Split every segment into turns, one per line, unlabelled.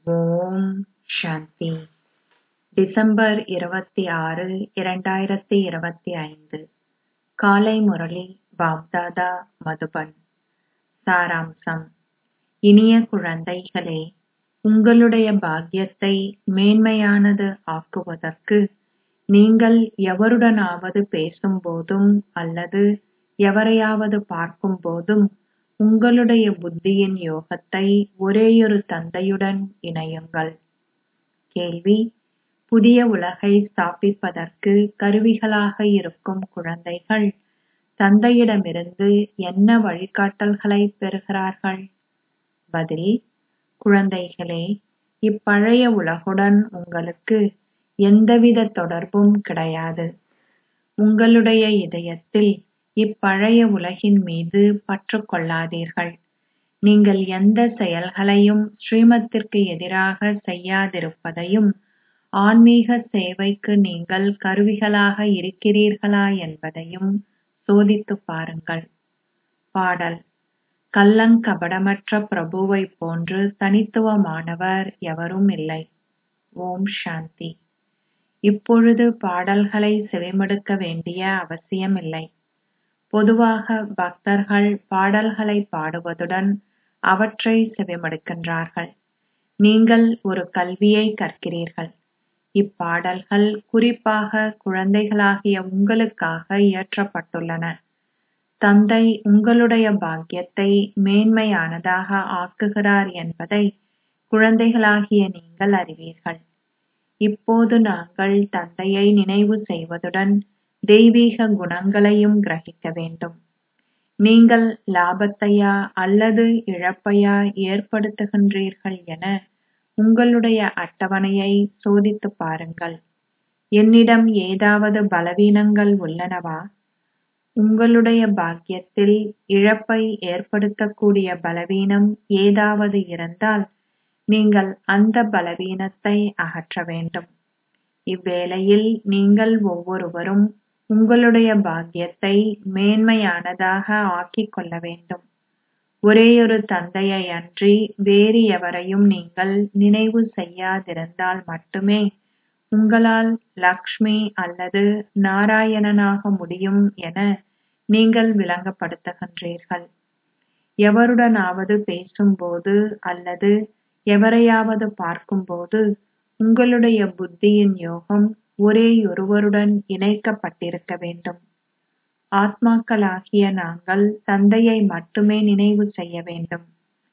ஓம் சாந்தி December இருபத்தி ஆறு இரண்டாயிரத்தி இருபத்தி ஐந்து காலை முரளி பாப்தாதா மதுபன் சாராம்சம் இனிய குழந்தைகளே உங்களுடைய பாக்கியத்தை மேன்மையானது ஆக்குவதற்கு நீங்கள் எவருடனாவது பேசும்போதும் அல்லது எவரையாவது பார்க்கும்போதும் உங்களுடைய புத்தியின் யோகத்தை ஒரேயொரு தந்தையுடன் இணையுங்கள் கேள்வி புதிய உலகை ஸ்தாபிப்பதற்கு கருவிகளாக இருக்கும் குழந்தைகள் தந்தையிடமிருந்து என்ன வழிகாட்டல்களைப் பெறுகிறார்கள் பதில் குழந்தைகளே இப்பழைய உலகுடன் உங்களுக்கு எந்தவித தொடர்பும் கிடையாது உங்களுடைய இதயத்தில் இப்பழைய உலகின் மீது பற்று கொள்ளாதீர்கள் நீங்கள் எந்த செயல்களையும் ஸ்ரீமத்திற்கு எதிராக செய்யாதிருப்பதையும் ஆன்மீக சேவைக்கு நீங்கள் கருவிகளாக இருக்கிறீர்களா என்பதையும் சோதித்துப் பாருங்கள் பாடல் கள்ளங்கபடமற்ற பிரபுவைப் போன்று தனித்துவமானவர் எவரும் இல்லை ஓம் சாந்தி இப்பொழுது பாடல்களை செவிமடுக்க வேண்டிய அவசியமில்லை பொதுவாக பக்தர்கள் பாடல்களை பாடுவதுடன் அவற்றை செவிமடுக்கின்றார்கள் நீங்கள் ஒரு கல்வியை கற்கிறீர்கள் இப்பாடல்கள் குறிப்பாக குழந்தைகளாகிய உங்களுக்காக இயற்றப்பட்டுள்ளன தந்தை உங்களுடைய பாக்கியத்தை மேன்மையானதாக ஆக்குகிறார் என்பதை குழந்தைகளாகிய நீங்கள் அறிவீர்கள் இப்போது நாங்கள் தந்தையை நினைவு செய்வதுடன் தெய்வீக குணங்களையும் கிரகிக்க வேண்டும் நீங்கள் லாபத்தையா அல்லது இழப்பையா ஏற்படுத்துகின்றீர்கள் என உங்களுடைய அட்டவணையை சோதித்துப் பாருங்கள் என்னிடம் ஏதாவது பலவீனங்கள் உள்ளனவா உங்களுடைய பாக்கியத்தில் இழப்பை ஏற்படுத்தக்கூடிய பலவீனம் ஏதாவது இருந்தால் நீங்கள் அந்த பலவீனத்தை அகற்ற வேண்டும் இவ்வேளையில் நீங்கள் ஒவ்வொருவரும் உங்களுடைய பாக்கியத்தை மேன்மையானதாக ஆக்கிக் கொள்ள வேண்டும் ஒரேயொரு தந்தையை அன்றி வேறு எவரையும் நீங்கள் நினைவு செய்யாதிருந்தால் மட்டுமே உங்களால் லக்ஷ்மி அல்லது நாராயணனாக முடியும் என நீங்கள் விளங்கப்படுத்துகின்றீர்கள் எவருடனாவது பேசும்போது அல்லது எவரையாவது பார்க்கும்போது உங்களுடைய புத்தியின் யோகம் ஒரேயொருவருடன் இணைக்கப்பட்டிருக்க வேண்டும் ஆத்மாக்களாகிய நாங்கள் தந்தையை மட்டுமே நினைவு செய்ய வேண்டும்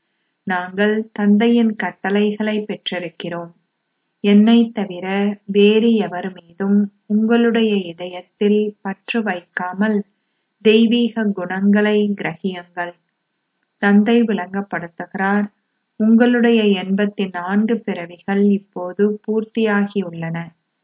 நாங்கள் தந்தையின் கட்டளைகளை பெற்றிருக்கிறோம் என்னைத் தவிர வேறு எவர் மீதும் உங்களுடைய இதயத்தில் பற்று வைக்காமல் தெய்வீக குணங்களை கிரகியுங்கள் தந்தை விளங்கப்படுத்துகிறார் உங்களுடைய எண்பத்தி நான்கு பிறவிகள் இப்போது பூர்த்தியாகியுள்ளன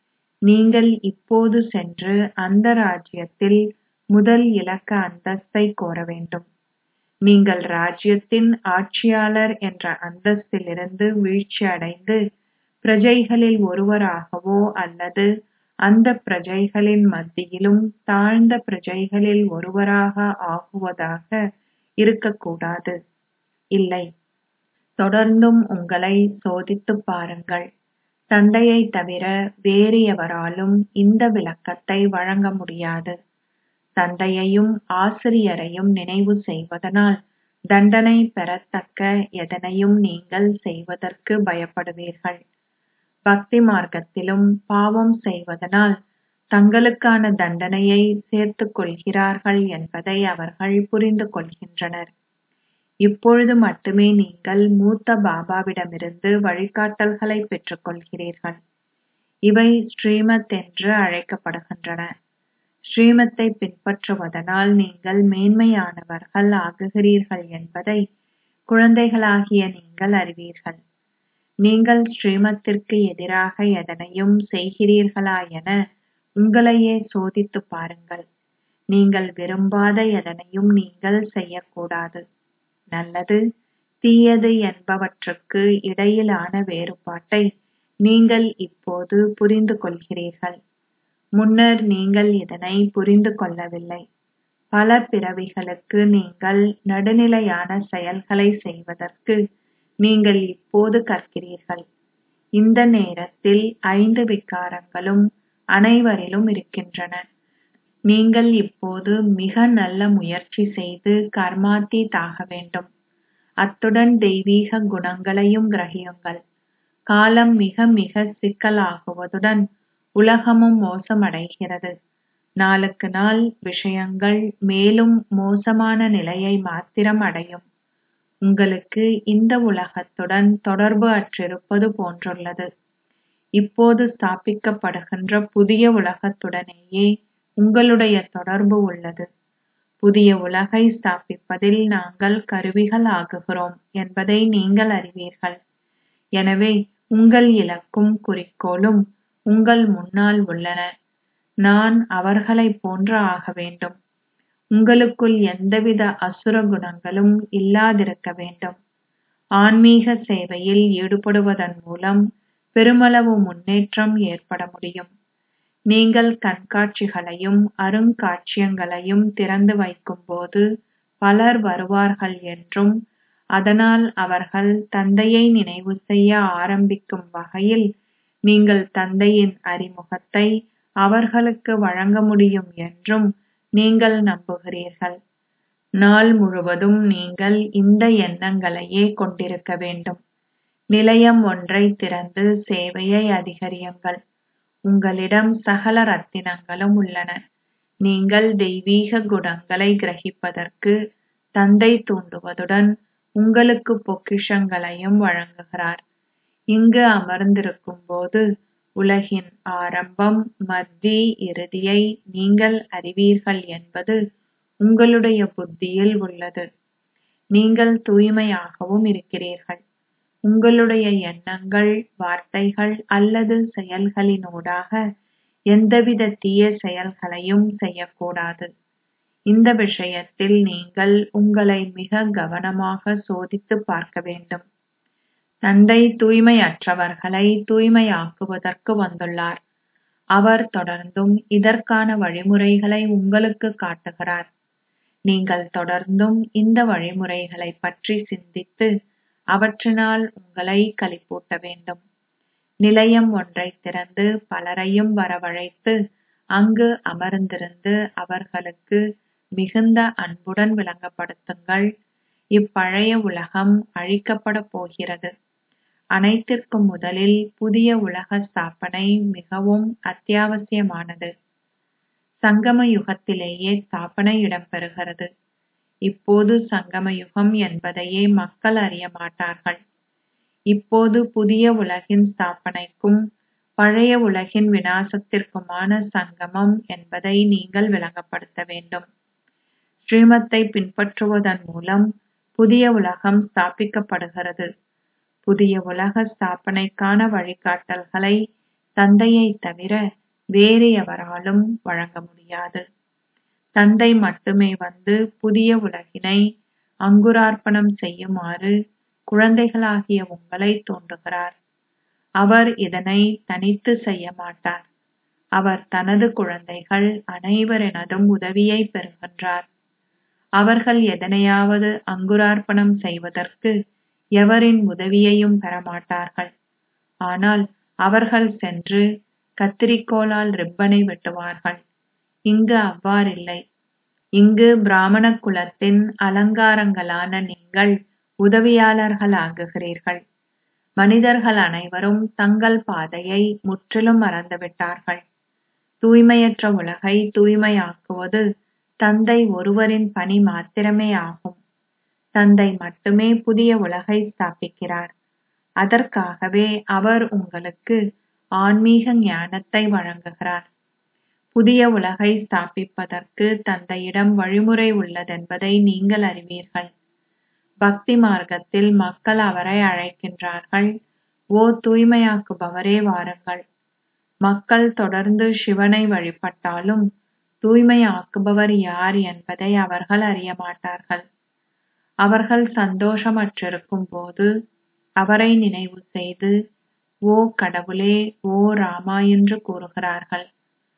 நீங்கள் இப்போது சென்று அந்த ராஜ்யத்தில் முதல் இலக்க அந்தஸ்தை கோர வேண்டும் நீங்கள் ராஜ்யத்தின் ஆட்சியாளர் என்ற அந்தஸ்திலிருந்து வீழ்ச்சி அடைந்து பிரஜைகளில் ஒருவராகவோ அல்லது அந்த பிரஜைகளின் மத்தியிலும் தாழ்ந்த பிரஜைகளில் ஒருவராக ஆகுவதாக இருக்கக்கூடாது இல்லை தொடர்ந்தும் உங்களை சோதித்துப் பாருங்கள் தந்தையை தவிர வேறு எவராலும் இந்த விளக்கத்தை வழங்க முடியாது தந்தையையும் ஆசிரியரையும் நினைவு செய்வதனால் தண்டனை பெறத்தக்க எதனையும் நீங்கள் செய்வதற்கு பயப்படுவீர்கள் பக்தி மார்க்கத்திலும் பாவம் செய்வதனால் தங்களுக்கான தண்டனையை சேர்த்துக் கொள்கிறார்கள் என்பதை அவர்கள் புரிந்து கொள்கின்றனர் இப்பொழுது மட்டுமே நீங்கள் மூத்த பாபாவிடமிருந்து வழிகாட்டல்களை பெற்றுக் கொள்கிறீர்கள் இவை ஸ்ரீமத் என்று அழைக்கப்படுகின்றன ஸ்ரீமத்தை பின்பற்றுவதனால் நீங்கள் மேன்மையானவர்கள் ஆகுகிறீர்கள் என்பதை குழந்தைகளாகிய நீங்கள் அறிவீர்கள் நீங்கள் ஸ்ரீமத்திற்கு எதிராக எதனையும் செய்கிறீர்களா என உங்களையே சோதித்துப் பாருங்கள் நீங்கள் விரும்பாத எதனையும் நீங்கள் செய்யக்கூடாது நல்லது தீயது என்பவற்றுக்கு இடையிலான வேறுபாட்டை நீங்கள் இப்போது புரிந்து கொள்கிறீர்கள் முன்னர் நீங்கள் இதனை புரிந்து கொள்ளவில்லை பல பிறவிகளுக்கு நீங்கள் நடுநிலையான செயல்களை செய்வதற்கு நீங்கள் இப்போது கற்கிறீர்கள் இந்த நேரத்தில் ஐந்து விகாரங்களும் அனைவரிலும் இருக்கின்றன நீங்கள் இப்போது மிக நல்ல முயற்சி செய்து கர்மாத்தீதாக வேண்டும் அத்துடன் தெய்வீக குணங்களையும் கிரகியுங்கள் காலம் மிக மிக சிக்கலாகுவதுடன் உலகமும் மோசமடைகிறது நாளுக்கு நாள் விஷயங்கள் மேலும் மோசமான நிலையை மாத்திரம் அடையும் உங்களுக்கு இந்த உலகத்துடன் தொடர்பு அற்றிருப்பது போன்றுள்ளது இப்போது ஸ்தாபிக்கப்படுகின்ற புதிய உலகத்துடனேயே உங்களுடைய தொடர்பு உள்ளது புதிய உலகை ஸ்தாபிப்பதில் நாங்கள் கருவிகள் ஆகுகிறோம் என்பதை நீங்கள் அறிவீர்கள் எனவே உங்கள் இலக்கும் குறிக்கோளும் உங்கள் முன்னால் உள்ளன நான் அவர்களைப் போன்று ஆக வேண்டும் உங்களுக்குள் எந்தவித அசுர குணங்களும் இல்லாதிருக்க வேண்டும் ஆன்மீக சேவையில் ஈடுபடுவதன் மூலம் பெருமளவு முன்னேற்றம் ஏற்பட முடியும் நீங்கள் கண்காட்சிகளையும் அருங்காட்சியகங்களையும் திறந்து வைக்கும்போது பலர் வருவார்கள் என்றும் அதனால் அவர்கள் தந்தையை நினைவு செய்ய ஆரம்பிக்கும் வகையில் நீங்கள் தந்தையின் அறிமுகத்தை அவர்களுக்கு வழங்க முடியும் என்றும் நீங்கள் நம்புகிறீர்கள் நாள் முழுவதும் நீங்கள் இந்த எண்ணங்களையே கொண்டிருக்க வேண்டும் நிலையம் ஒன்றை திறந்து சேவையை அதிகரியுங்கள் உங்களிடம் சகல ரத்தினங்களும் உள்ளன நீங்கள் தெய்வீக குணங்களை கிரகிப்பதற்கு தந்தை தூண்டுவதுடன் உங்களுக்கு பொக்கிஷங்களையும் வழங்குகிறார் இங்கு அமர்ந்திருக்கும் போது உலகின் ஆரம்பம் மத்தி இறுதியை நீங்கள் அறிவீர்கள் என்பது உங்களுடைய புத்தியில் உள்ளது நீங்கள் தூய்மையாகவும் இருக்கிறீர்கள் உங்களுடைய எண்ணங்கள் வார்த்தைகள் அல்லது செயல்களினூடாக எந்தவித தீய செயல்களையும் செய்யக்கூடாது இந்த விஷயத்தில் நீங்கள் உங்களை மிக கவனமாக சோதித்துப் பார்க்க வேண்டும் தந்தை தூய்மையற்றவர்களை தூய்மையாக்குவதற்கு வந்துள்ளார் அவர் தொடர்ந்தும் இதற்கான வழிமுறைகளை உங்களுக்கு காட்டுகிறார் நீங்கள் தொடர்ந்தும் இந்த வழிமுறைகளை பற்றி சிந்தித்து அவற்றினால் உங்களை களிப்பூட்ட வேண்டும் நிலையம் ஒன்றை திறந்து பலரையும் வரவழைத்து அங்கு அமர்ந்திருந்து அவர்களுக்கு மிகுந்த அன்புடன் விளங்கப்படுத்துங்கள் இப்பழைய உலகம் அழிக்கப்படப் போகிறது அனைத்திற்கும் முதலில் புதிய உலக ஸ்தாபனை மிகவும் அத்தியாவசியமானது சங்கம யுகத்திலேயே ஸ்தாபனை இடம்பெறுகிறது இப்போது சங்கம யுகம் என்பதையே மக்கள் அறிய மாட்டார்கள் இப்போது புதிய உலகின் ஸ்தாபனைக்கும் பழைய உலகின் விநாசத்திற்குமான சங்கமம் என்பதை நீங்கள் விளங்கப்படுத்த வேண்டும் ஸ்ரீமத்தை பின்பற்றுவதன் மூலம் புதிய உலகம் ஸ்தாபிக்கப்படுகிறது புதிய உலக ஸ்தாபனைக்கான வழிகாட்டல்களை தந்தையைத் தவிர வேறு எவராலும் வழங்க முடியாது தந்தை மட்டுமே வந்து புதிய உலகினை அங்குரார்ப்பணம் செய்யுமாறு குழந்தைகளாகிய உங்களை தூண்டுகிறார் அவர் இதனை தனித்து செய்ய மாட்டார் அவர் தனது குழந்தைகள் அனைவரினதும் உதவியை பெறுகின்றார் அவர்கள் எதனையாவது அங்குரார்ப்பணம் செய்வதற்கு எவரின் உதவியையும் பெறமாட்டார்கள் ஆனால் அவர்கள் சென்று கத்திரிக்கோலால் ரிப்பனை வெட்டுவார்கள் இங்கு அவ்வாறில்லை இங்கு பிராமண குலத்தின் அலங்காரங்களான நீங்கள் உதவியாளர்களாகுகிறீர்கள் மனிதர்கள் அனைவரும் தங்கள் பாதையை முற்றிலும் மறந்துவிட்டார்கள் தூய்மையற்ற உலகை தூய்மையாக்குவது தந்தை ஒருவரின் பணி மாத்திரமே ஆகும் தந்தை மட்டுமே புதிய உலகை ஸ்தாபிக்கிறார் அதற்காகவே அவர் உங்களுக்கு ஆன்மீக ஞானத்தை வழங்குகிறார் புதிய உலகை ஸ்தாபிப்பதற்கு தந்தையிடம் வழிமுறை உள்ளதென்பதை நீங்கள் அறிவீர்கள் பக்தி மார்க்கத்தில் மக்கள் அவரை அழைக்கின்றார்கள் ஓ தூய்மையாக்குபவரே வாருங்கள் மக்கள் தொடர்ந்து சிவனை வழிபட்டாலும் தூய்மையாக்குபவர் யார் என்பதை அவர்கள் அறிய மாட்டார்கள் அவர்கள் சந்தோஷமற்றிருக்கும் போது அவரை நினைவு செய்து ஓ கடவுளே ஓ ராமா என்று கூறுகிறார்கள்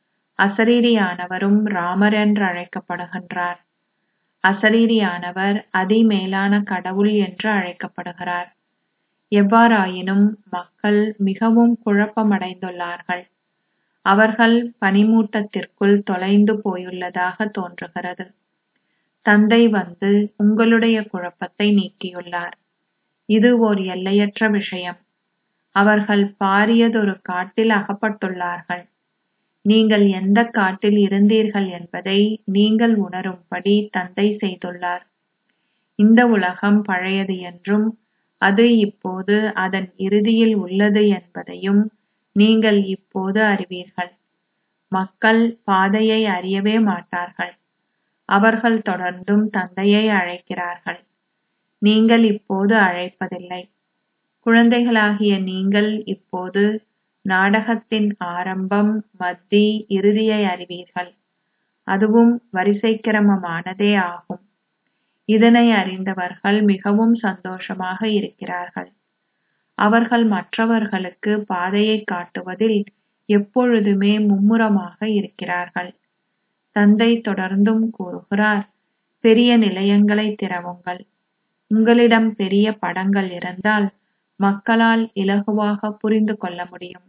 அசரீரியானவரும் ராமர் என்று அழைக்கப்படுகின்றார் அசரீரியானவர் அதிமேலான கடவுள் என்று அழைக்கப்படுகிறார் எவ்வாறாயினும் மக்கள் மிகவும் குழப்பமடைந்துள்ளார்கள் அவர்கள் பனிமூட்டத்திற்குள் தொலைந்து போயுள்ளதாக தோன்றுகிறது தந்தை வந்து உங்களுடைய குழப்பத்தை நீக்கியுள்ளார் இது ஓர் எல்லையற்ற விஷயம் அவர்கள் பாரியதொரு காட்டில் அகப்பட்டுள்ளார்கள் நீங்கள் எந்த காட்டில் இருந்தீர்கள் என்பதை நீங்கள் உணரும்படி தந்தை செய்துள்ளார் இந்த உலகம் பழையது என்றும் அது இப்போது அதன் இறுதியில் உள்ளது என்பதையும் நீங்கள் இப்போது அறிவீர்கள் மக்கள் பாதையை அறியவே மாட்டார்கள் அவர்கள் தொடர்ந்தும் தந்தையை அழைக்கிறார்கள் நீங்கள் இப்போது அழைப்பதில்லை குழந்தைகளாகிய நீங்கள் இப்போது நாடகத்தின் ஆரம்பம் மத்தி இறுதியை அறிவீர்கள் அதுவும் வரிசைக்கிரமமானதே ஆகும் இதனை அறிந்தவர்கள் மிகவும் சந்தோஷமாக இருக்கிறார்கள் அவர்கள் மற்றவர்களுக்கு பாதையை காட்டுவதில் எப்பொழுதுமே மும்முரமாக இருக்கிறார்கள் தந்தை தொடர்ந்தும் கூறுகிறார் பெரிய நிலையங்களை திறவுங்கள் உங்களிடம் பெரிய படங்கள் இருந்தால் மக்களால் இலகுவாக புரிந்து கொள்ள முடியும்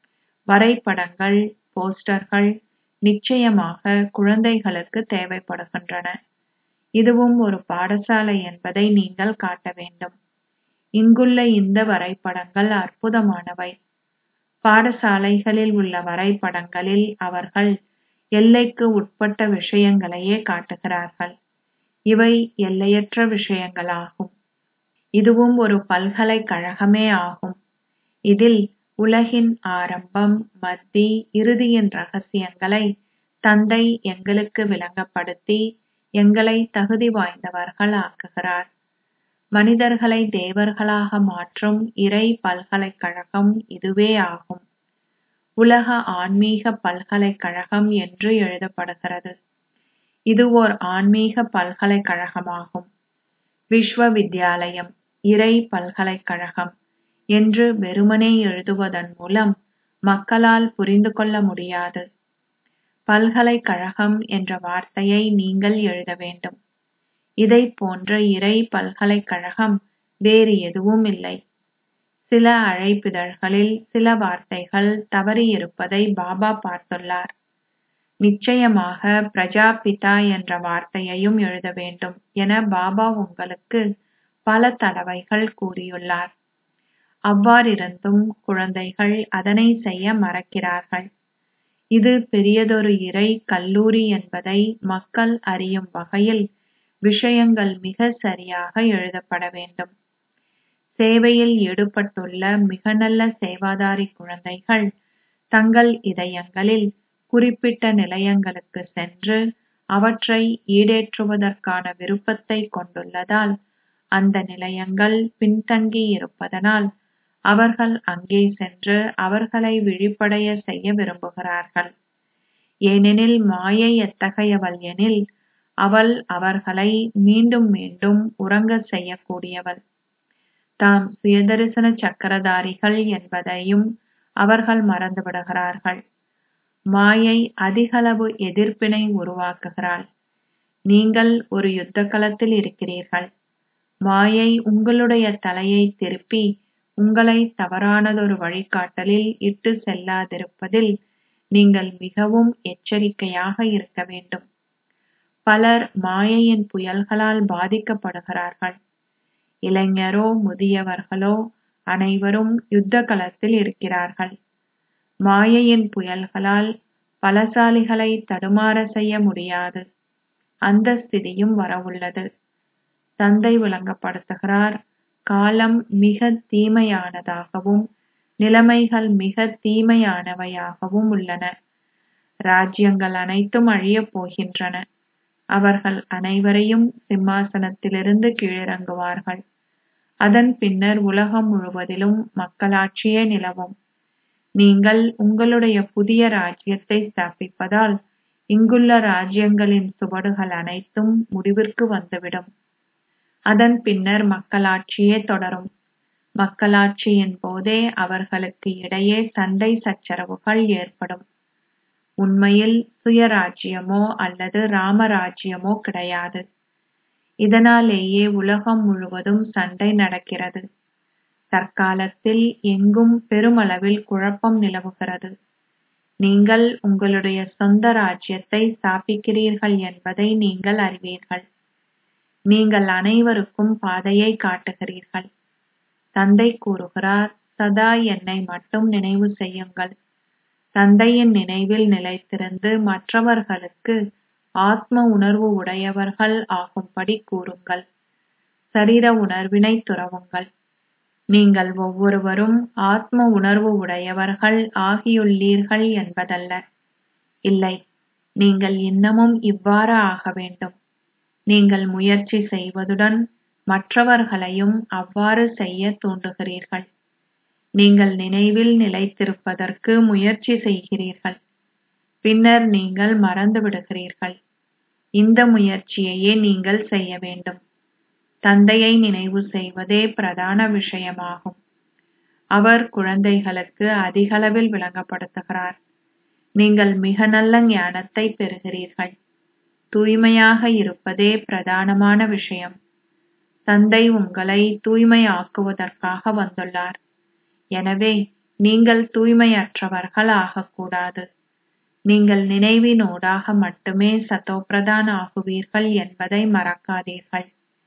வரைபடங்கள் போஸ்டர்கள் நிச்சயமாக குழந்தைகளுக்கு தேவைப்படுகின்றன இதுவும் ஒரு பாடசாலை என்பதை நீங்கள் காட்ட வேண்டும் இங்குள்ள இந்த வரைபடங்கள் அற்புதமானவை பாடசாலைகளில் உள்ள வரைபடங்களில் அவர்கள் எல்லைக்கு உட்பட்ட விஷயங்களையே காட்டுகிறார்கள் இவை எல்லையற்ற விஷயங்களாகும் இதுவும் ஒரு பல்கலைக்கழகமே ஆகும் இதில் உலகின் ஆரம்பம் மத்தி இறுதியின் ரகசியங்களை தந்தை எங்களுக்கு விளங்கப்படுத்தி எங்களை தகுதி வாய்ந்தவர்கள் ஆக்குகிறார் மனிதர்களை தேவர்களாக மாற்றும் இறை பல்கலைக்கழகம் இதுவே ஆகும் உலக ஆன்மீக பல்கலைக்கழகம் என்று எழுதப்படுகிறது இது ஓர் ஆன்மீக பல்கலைக்கழகமாகும் விஸ்வ வித்யாலயம் இறை பல்கலைக்கழகம் என்று வெறுமனே எழுதுவதன் மூலம் மக்களால் புரிந்து கொள்ள முடியாது பல்கலைக்கழகம் என்ற வார்த்தையை நீங்கள் எழுத வேண்டும் இதைப் போன்ற இறை பல்கலைக்கழகம் வேறு எதுவும் இல்லை சில அழைப்பிதழ்களில் சில வார்த்தைகள் தவறியிருப்பதை பாபா பார்த்துள்ளார் நிச்சயமாக பிரஜாபிதா என்ற வார்த்தையையும் எழுத வேண்டும் என பாபா உங்களுக்கு பல தடவைகள் கூறியுள்ளார் அவ்வாறிருந்தும் குழந்தைகள் அதனை செய்ய மறக்கிறார்கள் இது பெரியதொரு இறை கல்லூரி என்பதை மக்கள் அறியும் வகையில் விஷயங்கள் மிக சரியாக எழுதப்பட வேண்டும் சேவையில் ஈடுபட்டுள்ள மிக நல்ல சேவாதாரி குழந்தைகள் தங்கள் இதயங்களில் குறிப்பிட்ட நிலையங்களுக்கு சென்று அவற்றை ஈடேற்றுவதற்கான விருப்பத்தை கொண்டுள்ளதால் அந்த நிலையங்கள் பின்தங்கி இருப்பதனால் அவர்கள் அங்கே சென்று அவர்களை விழிப்படைய செய்ய விரும்புகிறார்கள் ஏனெனில் மாயை எத்தகையவள் எனில் அவள் அவர்களை மீண்டும் மீண்டும் உறங்கச் செய்யக்கூடியவள் தாம் சுயதரிசன சக்கரதாரிகள் என்பதையும் அவர்கள் மறந்துவிடுகிறார்கள் மாயை அதிகளவு எதிர்ப்பினை உருவாக்குகிறாள் நீங்கள் ஒரு யுத்த களத்தில் இருக்கிறீர்கள் மாயை உங்களுடைய தலையை திருப்பி உங்களை தவறானதொரு வழிகாட்டலில் இட்டு செல்லாதிருப்பதில் நீங்கள் மிகவும் எச்சரிக்கையாக இருக்க வேண்டும் பலர் மாயையின் புயல்களால் பாதிக்கப்படுகிறார்கள் இளைஞரோ முதியவர்களோ அனைவரும் யுத்த களத்தில் இருக்கிறார்கள் மாயையின் புயல்களால் பலசாலிகளை தடுமாற செய்ய முடியாது அந்த ஸ்திதியும் வரவுள்ளது தந்தை விளங்கப்படுத்துகிறார் காலம் மிக தீமையானதாகவும் நிலைமைகள் மிக தீமையானவையாகவும் உள்ளன ராஜ்யங்கள் அனைத்தும் அழியப் போகின்றன அவர்கள் அனைவரையும் சிம்மாசனத்திலிருந்து கீழிறங்குவார்கள் அதன் பின்னர் உலகம் முழுவதிலும் மக்களாட்சியே நிலவும் நீங்கள் உங்களுடைய புதிய ராஜ்யத்தை ஸ்தாபிப்பதால் இங்குள்ள ராஜ்யங்களின் சுவடுகள் அனைத்தும் முடிவிற்கு வந்துவிடும் அதன் பின்னர் மக்களாட்சியே தொடரும் மக்களாட்சியின் போதே அவர்களுக்கு இடையே சண்டை சச்சரவுகள் ஏற்படும் உண்மையில் சுயராஜ்யமோ அல்லது ராமராஜ்யமோ கிடையாது இதனாலேயே உலகம் முழுவதும் சண்டை நடக்கிறது தற்காலத்தில் எங்கும் பெருமளவில் குழப்பம் நிலவுகிறது நீங்கள் உங்களுடைய சொந்த ராஜ்யத்தை ஸ்தாபிக்கிறீர்கள் என்பதை நீங்கள் அறிவீர்கள் நீங்கள் அனைவருக்கும் பாதையை காட்டுகிறீர்கள் தந்தை கூறுகிறார் சதா என்னை மட்டும் நினைவு செய்யுங்கள் தந்தையின் நினைவில் நிலைத்திருந்து மற்றவர்களுக்கு ஆத்ம உணர்வு உடையவர்கள் ஆகும்படி கூறுங்கள் சரீர உணர்வினை துறவுங்கள் நீங்கள் ஒவ்வொருவரும் ஆத்ம உணர்வு உடையவர்கள் ஆகியுள்ளீர்கள் என்பதல்ல இல்லை நீங்கள் இன்னமும் இவ்வாறு ஆக வேண்டும் நீங்கள் முயற்சி செய்வதுடன் மற்றவர்களையும் அவ்வாறு செய்ய தூண்டுகிறீர்கள் நீங்கள் நினைவில் நிலைத்திருப்பதற்கு முயற்சி செய்கிறீர்கள் பின்னர் நீங்கள் மறந்து விடுகிறீர்கள் இந்த முயற்சியையே நீங்கள் செய்ய வேண்டும் தந்தையை நினைவு செய்வதே பிரதான விஷயமாகும் அவர் குழந்தைகளுக்கு அதிகளவில் விளங்கப்படுத்துகிறார் நீங்கள் மிக நல்ல ஞானத்தை பெறுகிறீர்கள் தூய்மையாக இருப்பதே பிரதானமான விஷயம் தந்தை உங்களை தூய்மையாக்குவதற்காக வந்துள்ளார் எனவே நீங்கள் தூய்மையற்றவர்கள் ஆகக்கூடாது நீங்கள் நினைவினூடாக மட்டுமே சதோப்பிரதான் ஆகுவீர்கள் என்பதை மறக்காதீர்கள்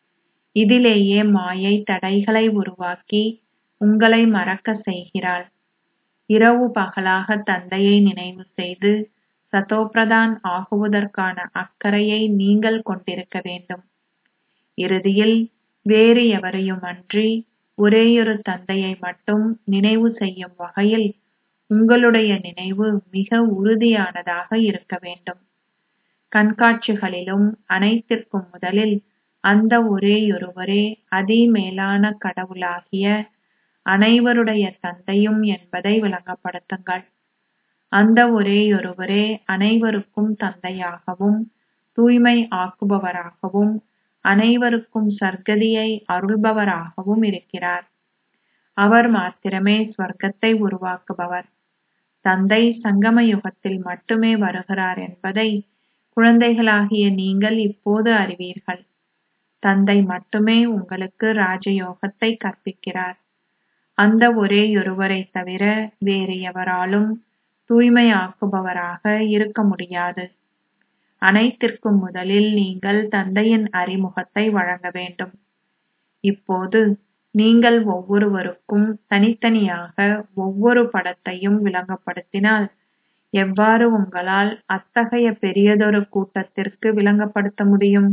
இதிலேயே மாயை தடைகளை உருவாக்கி உங்களை மறக்க செய்கிறாள் இரவு பகலாக தந்தையை நினைவு செய்து சதோப்பிரதான் ஆகுவதற்கான அக்கறையை நீங்கள் கொண்டிருக்க வேண்டும் இறுதியில் வேறு எவரையுமன்றி ஒரேயொரு தந்தையை மட்டும் நினைவு செய்யும் வகையில் உங்களுடைய நினைவு மிக உறுதியானதாக இருக்க வேண்டும் கண்காட்சிகளிலும் அனைத்திற்கும் முதலில் அந்த ஒரேயொருவரே அதிமேலான கடவுளாகிய அனைவருடைய தந்தையும் என்பதை விளங்கப்படுத்துங்கள் அந்த ஒரேயொருவரே அனைவருக்கும் தந்தையாகவும் தூய்மை ஆக்குபவராகவும் அனைவருக்கும் சர்க்கதியை அருள்பவராகவும் இருக்கிறார் அவர் மாத்திரமே ஸ்வர்க்கத்தை உருவாக்குபவர் தந்தை சங்கம யுகத்தில் மட்டுமே வருகிறார் என்பதை குழந்தைகளாகிய நீங்கள் இப்போது அறிவீர்கள் தந்தை மட்டுமே உங்களுக்கு ராஜயோகத்தை கற்பிக்கிறார் அந்த ஒரேயொருவரை தவிர வேறு எவராலும் தூய்மையாக்குபவராக இருக்க முடியாது அனைத்திற்கும் முதலில் நீங்கள் தந்தையின் அறிமுகத்தை வழங்க வேண்டும் இப்போது நீங்கள் ஒவ்வொருவருக்கும் தனித்தனியாக ஒவ்வொரு படத்தையும் விளங்கப்படுத்தினால் எவ்வாறு உங்களால் அத்தகைய பெரியதொரு கூட்டத்திற்கு விளங்கப்படுத்த முடியும்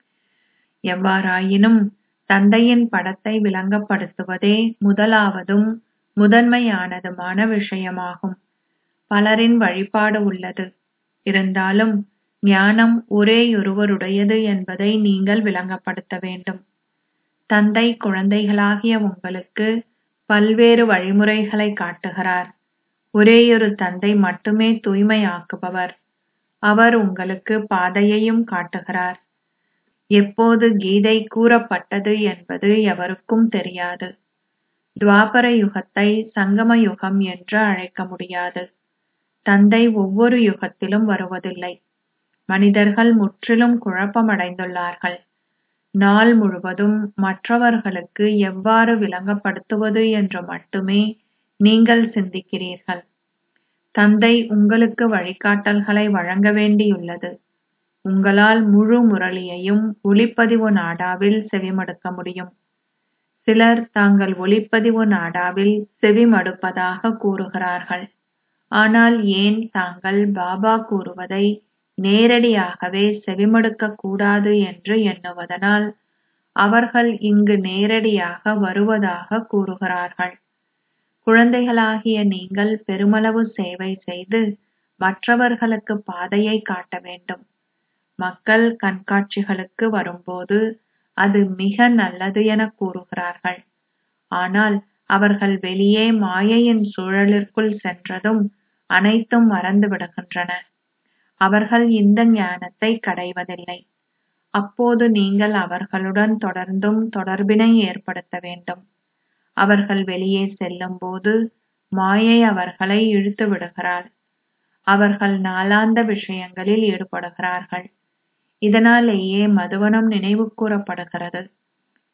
எவ்வாறாயினும் தந்தையின் படத்தை விளங்கப்படுத்துவதே முதலாவதும் முதன்மையானதுமான விஷயமாகும் பலரின் வழிபாடு உள்ளது இருந்தாலும் ஞானம் ஒரேயொருவருடையது என்பதை நீங்கள் விளங்கப்படுத்த வேண்டும் தந்தை குழந்தைகளாகிய உங்களுக்கு பல்வேறு வழிமுறைகளை காட்டுகிறார் ஒரேயொரு தந்தை மட்டுமே தூய்மையாக்குபவர் அவர் உங்களுக்கு பாதையையும் காட்டுகிறார் எப்போது கீதை கூறப்பட்டது என்பது எவருக்கும் தெரியாது துவாபர யுகத்தை சங்கம யுகம் என்று அழைக்க முடியாது தந்தை ஒவ்வொரு யுகத்திலும் வருவதில்லை மனிதர்கள் முற்றிலும் குழப்பமடைந்துள்ளார்கள் நாள் முழுவதும் மற்றவர்களுக்கு எவ்வாறு விளங்கப்படுத்துவது என்று மட்டுமே நீங்கள் சிந்திக்கிறீர்கள் தந்தை உங்களுக்கு வழிகாட்டல்களை வழங்க வேண்டியுள்ளது உங்களால் முழு முரளியையும் ஒளிப்பதிவு நாடாவில் செவிமடுக்க முடியும் சிலர் தாங்கள் ஒளிப்பதிவு நாடாவில் செவிமடுப்பதாக கூறுகிறார்கள் ஆனால் ஏன் தாங்கள் பாபா கூறுவதை நேரடியாகவே செவிமடுக்க கூடாது என்று எண்ணுவதனால் அவர்கள் இங்கு நேரடியாக வருவதாக கூறுகிறார்கள் குழந்தைகளாகிய நீங்கள் பெருமளவு சேவை செய்து மற்றவர்களுக்கு பாதையை காட்ட வேண்டும் மக்கள் கண்காட்சிகளுக்கு வரும்போது அது மிக நல்லது என கூறுகிறார்கள் ஆனால் அவர்கள் வெளியே மாயையின் சூழலிற்குள் சென்றதும் அனைத்தும் மறந்து விடுகின்றன அவர்கள் இந்த ஞானத்தை கடைவதில்லை அப்போது நீங்கள் அவர்களுடன் தொடர்ந்தும் தொடர்பினை ஏற்படுத்த வேண்டும் அவர்கள் வெளியே செல்லும்போது மாயை அவர்களை இழுத்து விடுகிறாள் அவர்கள் நாளாந்த விஷயங்களில் ஈடுபடுகிறார்கள் இதனாலேயே மதுவனம் நினைவு கூறப்படுகிறது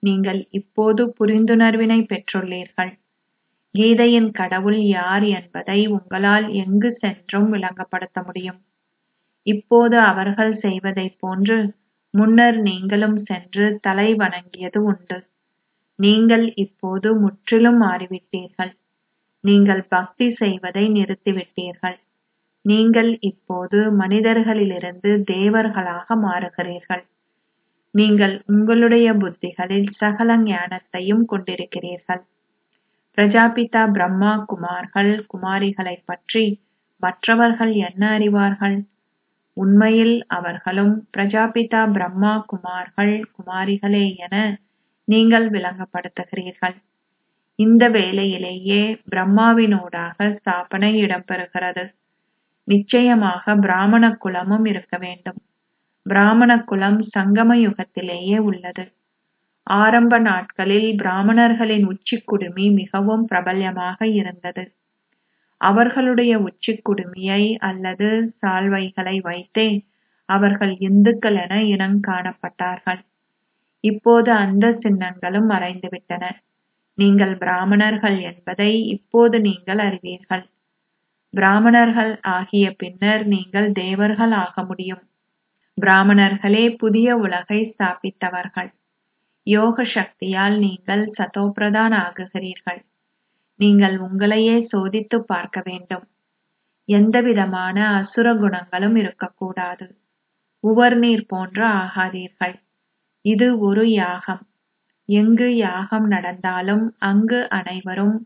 நீங்கள் இப்போது புரிந்துணர்வினை பெற்றுள்ளீர்கள் கீதையின் கடவுள் யார் என்பதை உங்களால் எங்கு சென்றும் விளங்கப்படுத்த முடியும் இப்போது அவர்கள் செய்வதைப் போன்று முன்னர் நீங்களும் சென்று தலை வணங்கியது உண்டு நீங்கள் இப்போது முற்றிலும் மாறிவிட்டீர்கள் நீங்கள் பக்தி செய்வதை நிறுத்திவிட்டீர்கள் நீங்கள் இப்போது மனிதர்களிலிருந்து தேவர்களாக மாறுகிறீர்கள் நீங்கள் உங்களுடைய புத்திகளில் சகல ஞானத்தையும் கொண்டிருக்கிறீர்கள் பிரஜாபிதா பிரம்மா குமார்கள் குமாரிகளைப் பற்றி மற்றவர்கள் என்ன அறிவார்கள் உண்மையில் அவர்களும் பிரஜாபிதா பிரம்மா குமார்கள் குமாரிகளே என நீங்கள் விளங்கப்படுத்துகிறீர்கள் இந்த வேளையிலேயே பிரம்மாவினூடாக ஸ்தாபனை இடம்பெறுகிறது நிச்சயமாக பிராமண குலமும் இருக்க வேண்டும் பிராமண குலம் சங்கம யுகத்திலேயே உள்ளது ஆரம்ப நாட்களில் பிராமணர்களின் உச்சிக் குடுமி மிகவும் பிரபல்யமாக இருந்தது அவர்களுடைய உச்சிக் குடுமியை அல்லது சால்வைகளை வைத்தே அவர்கள் இந்துக்கள் என இனம் காணப்பட்டார்கள் இப்போது அந்த சின்னங்களும் மறைந்துவிட்டன நீங்கள் பிராமணர்கள் என்பதை இப்போது நீங்கள் அறிவீர்கள் பிராமணர்கள் ஆகிய பின்னர் நீங்கள் தேவர்கள் ஆக முடியும் பிராமணர்களே புதிய உலகை ஸ்தாபித்தவர்கள் யோக சக்தியால் நீங்கள் சதோபிரதான் ஆகுகிறீர்கள் நீங்கள் உங்களையே சோதித்து பார்க்க வேண்டும் எந்தவிதமான அசுர குணங்களும் இருக்கக்கூடாது உவர் நீர் போன்ற ஆகாதீர்கள் இது ஒரு யாகம் எங்கு யாகம் நடந்தாலும் அங்கு அனைவரும்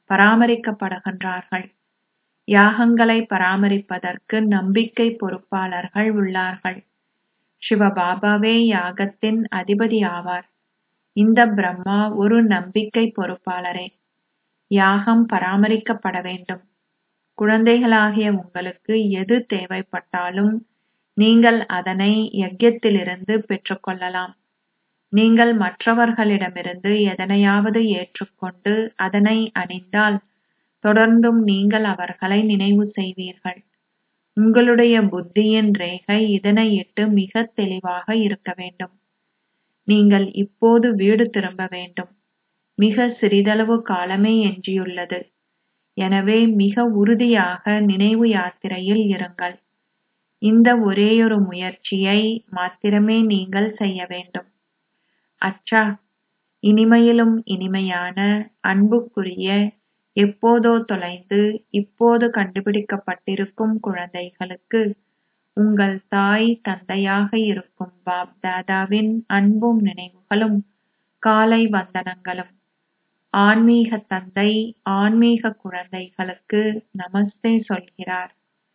பராமரிக்கப்படுகின்றார்கள் யாகங்களை பராமரிப்பதற்கு நம்பிக்கை பொறுப்பாளர்கள் உள்ளார்கள் சிவபாபாவே யாகத்தின் அதிபதி ஆவார் இந்த பிரம்மா ஒரு நம்பிக்கை பொறுப்பாளரே யாகம் பராமரிக்கப்பட வேண்டும் குழந்தைகளாகிய உங்களுக்கு எது தேவைப்பட்டாலும் நீங்கள் அதனை யஜ்யத்திலிருந்து பெற்றுக்கொள்ளலாம் நீங்கள் மற்றவர்களிடமிருந்து எதனையாவது ஏற்றுக்கொண்டு அதனை அணிந்தால் தொடர்ந்தும் நீங்கள் அவர்களை நினைவு செய்வீர்கள் உங்களுடைய புத்தியின் ரேகை இதனையிட்டு மிக தெளிவாக இருக்க வேண்டும் நீங்கள் இப்போது வீடு திரும்ப வேண்டும் மிக சிறிதளவு காலமே எஞ்சியுள்ளது எனவே மிக உறுதியாக நினைவு யாத்திரையில் இருங்கள் இந்த ஒரேயொரு முயற்சியை மாத்திரமே நீங்கள் செய்ய வேண்டும் அச்சா இனிமையிலும் இனிமையான அன்புக்குரிய எப்போதோ தொலைந்து இப்போது கண்டுபிடிக்கப்பட்டிருக்கும் குழந்தைகளுக்கு உங்கள் தாய் தந்தையாக இருக்கும் பாப் தாதாவின் அன்பும் நினைவுகளும் காலை வந்தனங்களும் ஆன்மீக தந்தை ஆன்மீக குழந்தைகளுக்கு நமஸ்தே சொல்கிறார்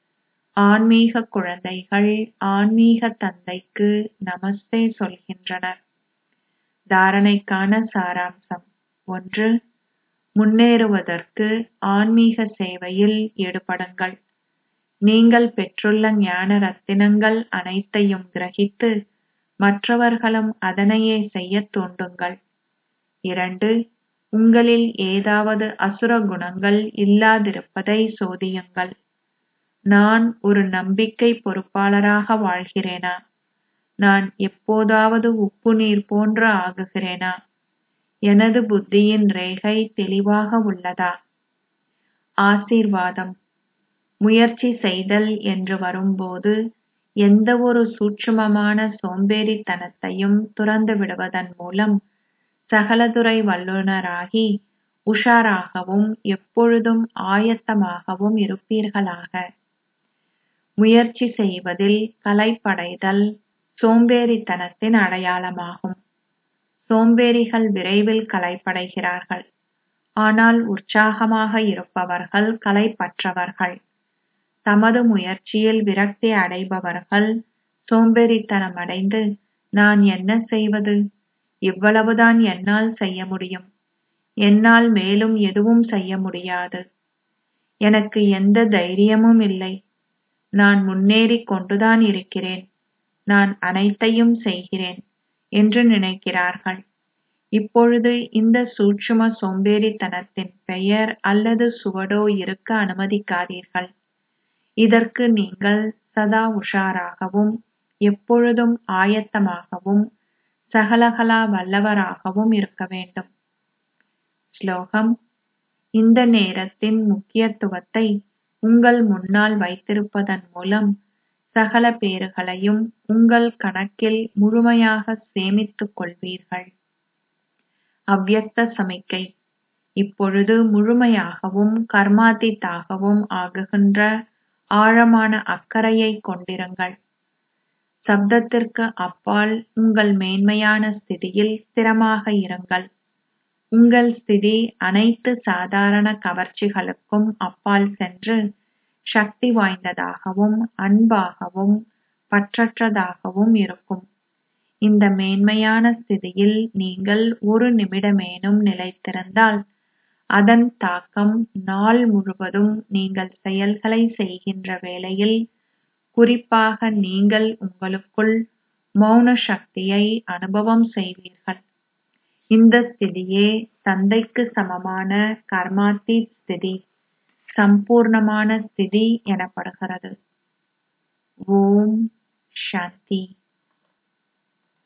ஆன்மீக குழந்தைகள் ஆன்மீக தந்தைக்கு நமஸ்தே சொல்கின்றனர் தாரணைக்கான சாராம்சம் ஒன்று முன்னேறுவதற்கு ஆன்மீக சேவையில் ஈடுபடுங்கள் நீங்கள் பெற்றுள்ள ஞான ரத்தினங்கள் அனைத்தையும் கிரகித்து மற்றவர்களும் அதனையே செய்யத் தூண்டுங்கள் இரண்டு உங்களில் ஏதாவது அசுர குணங்கள் இல்லாதிருப்பதை சோதியுங்கள் நான் ஒரு நம்பிக்கை பொறுப்பாளராக வாழ்கிறேனா நான் எப்போதாவது உப்பு நீர் போன்று ஆகுகிறேனா எனது புத்தியின் ரேகை தெளிவாக உள்ளதா ஆசீர்வாதம் முயற்சி செய்தல் என்று வரும்போது எந்த ஒரு சூட்சுமமான சோம்பேறித்தனத்தையும் துறந்து விடுவதன் மூலம் சகலதுறை வல்லுனராகி உஷாராகவும் எப்பொழுதும் ஆயத்தமாகவும் இருப்பீர்களாக முயற்சி செய்வதில் கலைப்படைதல் சோம்பேறித்தனத்தின் அடையாளமாகும் சோம்பேறிகள் விரைவில் கலைப்படைகிறார்கள் ஆனால் உற்சாகமாக இருப்பவர்கள் கலைப்பற்றவர்கள் தமது முயற்சியில் விரக்தி அடைபவர்கள் சோம்பேறித்தனமடைந்து நான் என்ன செய்வது இவ்வளவுதான் என்னால் செய்ய முடியும் என்னால் மேலும் எதுவும் செய்ய முடியாது எனக்கு எந்த தைரியமும் இல்லை நான் முன்னேறிக் கொண்டுதான் இருக்கிறேன் நான் அனைத்தையும் செய்கிறேன் என்று நினைக்கிறார்கள் இப்பொழுது இந்த சூட்சும சோம்பேறித்தனத்தின் பெயர் அல்லது சுவடோ இருக்க அனுமதிக்காதீர்கள் இதற்கு நீங்கள் சதா உஷாராகவும் எப்பொழுதும் ஆயத்தமாகவும் சகலகலா வல்லவராகவும் இருக்க வேண்டும் ஸ்லோகம் இந்த நேரத்தின் முக்கியத்துவத்தை உங்கள் முன்னால் வைத்திருப்பதன் மூலம் சகல பேறுகளையும் உங்கள் கணக்கில் முழுமையாக சேமித்துக் கொள்வீர்கள் அவ்யக்த சமிக்கை இப்பொழுது முழுமையாகவும் கர்மாத்தீத்தாகவும் ஆகுகின்ற ஆழமான அக்கறையைக் கொண்டிருங்கள் சப்தத்திற்கு அப்பால் உங்கள் மேன்மையான ஸ்திதியில் ஸ்திரமாக இருங்கள் உங்கள் ஸ்திதி அனைத்து சாதாரண கவர்ச்சிகளுக்கும் அப்பால் சென்று சக்தி வாய்ந்ததாகவும் அன்பாகவும் பற்றற்றதாகவும் இருக்கும் இந்த மேன்மையான ஸ்திதியில் நீங்கள் ஒரு நிமிடமேனும் நிலைத்திருந்தால் அதன் தாக்கம் நாள் முழுவதும் நீங்கள் செயல்களை செய்கின்ற வேளையில் குறிப்பாக நீங்கள் உங்களுக்குள் மௌன சக்தியை அனுபவம் செய்வீர்கள் இந்த ஸ்திதியே தந்தைக்கு சமமான கர்மாத்தீத் ஸ்திதி சம்பூர்ணமான ஸ்திதி எனப்படுகிறது ஓம் சாந்தி